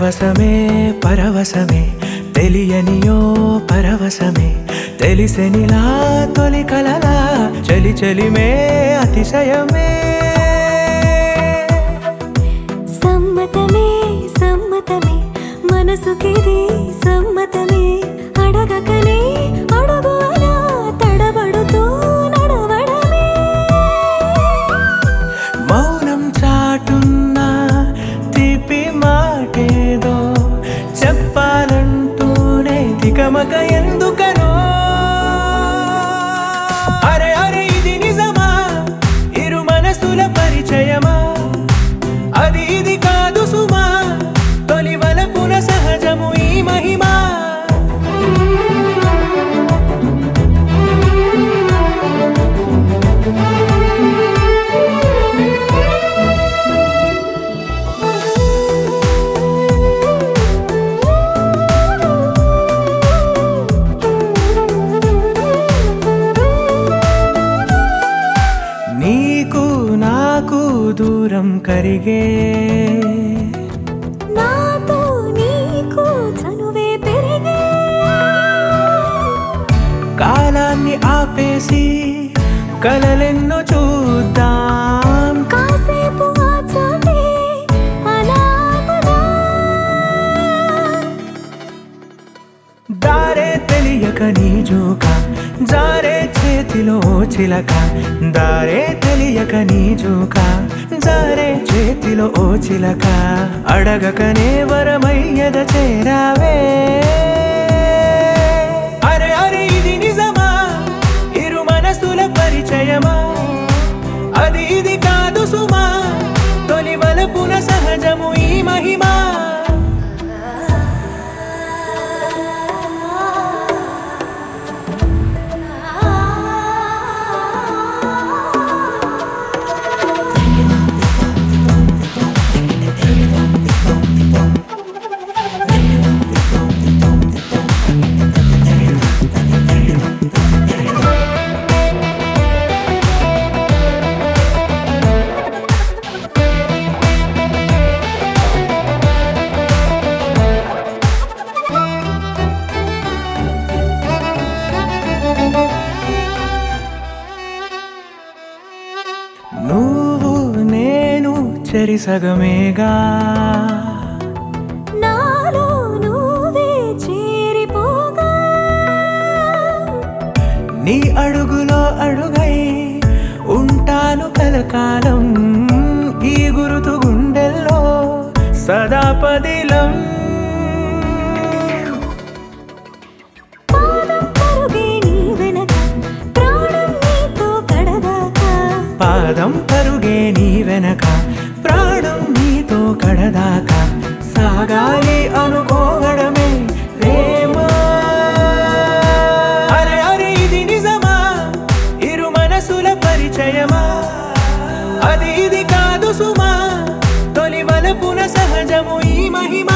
పరవశమే పరవశమే తెలియనియో పరవశమే తెలిసెనిలా తొలి కలలా చలి చలిమే అతిశయమే సమ్మతమే సమ్మతమే మనసుకిది సమ్మతమే అడగకనే అడుగు అలా తడబడుతూ నడవడమే మౌనం చాటున్న తీపి మాటేదో చెప్పాలంటూనే తికమక ఎందుకనో అరే అరే ఇది నిజమా ఇరు మనసుల పరిచయమా అది ఇది కాదు సుమా తొలి వలపున సహజము ఈ మహిమా నీకు నాకు దూరం కరిగే నాతో నీకు చనువే పెరిగే కాలాన్ని ఆపేసి కలలెన్నో చూద్దాం కాసేపు ఆచోటే అలాగదా దారే తెలియక నీ జోక జారే చేతిలో చిలక దారే తెలియక నీ జోక జారే చేతిలో ఓ చిలక అడగకనే వరమయ్యద చేరావే అరే అరే ఇది నిజమా ఇరు మనసుల పరిచయమా అది ఇది కాదు సుమా తొలి వలపున సహజము ఈ మహిమా నువ్వు నేను చెరి సగమేగా నాలో నువ్వే చేరిపోగా నీ అడుగులో అడుగై ఉంటాను కలకాలం ఈ గురుతు గుండెల్లో సదా పదిలం పాదం పరుగే నీ వెనక ప్రాణం నీతో కడదాకా పాదం పరుగే నీ వెనక ప్రాణం నీతో కడదాకా సాగాలి అనుకోవడమే ప్రేమ అరే అరే ఇది నిజమా ఇరు మనసుల పరిచయమా అది ఇది కాదు సుమా తొలి వలపున సహజము ఈ మహిమ